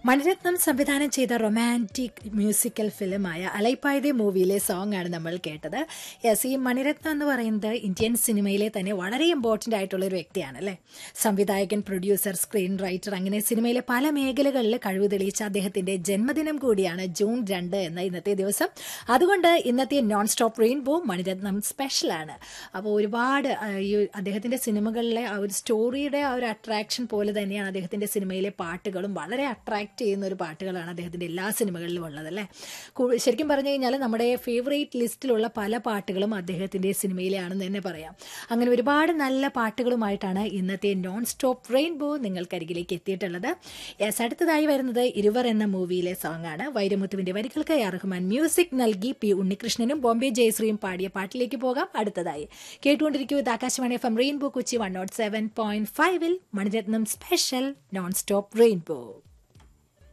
മണിരത്നം സംവിധാനം ചെയ്ത romantic musical ഫിലിമായ അലൈപ്പായതേ മൂവിയിലെ സോങ് ആണ് നമ്മൾ കേട്ടത് യെസ് ഈ മണിരത്നം എന്ന് പറയുന്നത് ഇന്ത്യൻ സിനിമയിലെ തന്നെ വളരെ ഇമ്പോർട്ടൻ്റ് ആയിട്ടുള്ള ഒരു വ്യക്തിയാണ് അല്ലേ സംവിധായകൻ പ്രൊഡ്യൂസർ സ്ക്രീൻ റൈറ്റർ അങ്ങനെ സിനിമയിലെ പല മേഖലകളിൽ കഴിവ് തെളിയിച്ച അദ്ദേഹത്തിന്റെ ജന്മദിനം കൂടിയാണ് ജൂൺ രണ്ട് എന്ന ഇന്നത്തെ ദിവസം അതുകൊണ്ട് ഇന്നത്തെ നോൺ സ്റ്റോപ്പ് റെയിൻബോ മണിരത്നം സ്പെഷ്യലാണ് അപ്പോൾ ഒരുപാട് ആ, ഈ അദ്ദേഹത്തിന്റെ സിനിമകളിലെ ആ ഒരു സ്റ്റോറിയുടെ ആ ഒരു അട്രാക്ഷൻ പോലെ തന്നെയാണ് അദ്ദേഹത്തിന്റെ സിനിമയിലെ പാട്ടുകളും വളരെ അട്രാക്ട് ചെയ്യുന്ന ഒരു പാട്ടുകളാണ് അദ്ദേഹത്തിന്റെ എല്ലാ സിനിമകളിലും ഉള്ളത് അല്ലേ കൂ- ശരിക്കും പറഞ്ഞു കഴിഞ്ഞാൽ നമ്മുടെ ഫേവറേറ്റ് ലിസ്റ്റിലുള്ള പല പാട്ടുകളും അദ്ദേഹത്തിന്റെ സിനിമയിലാണെന്ന് തന്നെ പറയാം അങ്ങനെ ഒരുപാട് നല്ല പാട്ടുകളുമായിട്ടാണ് ഇന്നത്തെ നോൺ സ്റ്റോപ്പ് റെയിൻബോ നിങ്ങൾക്കരികിലേക്ക് എത്തിയിട്ടുള്ളത് യെസ് അടുത്തതായി വരുന്നത് ഇരുവർ എന്ന മൂവിയിലെ സോങ് ആണ് വൈരമുത്തുവിന്റെ വരികൾക്ക് എ ആർ റഹ്മാൻ മ്യൂസിക് നൽകി പി ഉണ്ണികൃഷ്ണനും ബോംബെ ജയശ്രീയും പാടിയ പാട്ടിലേക്ക് പോകാം അടുത്തതായി കേട്ടുകൊണ്ടിരിക്കൂ ഇത് Akashvani F M rainbow Kochi one not seven point ഫൈവിൽ Mani Ratnam special non stop rainbow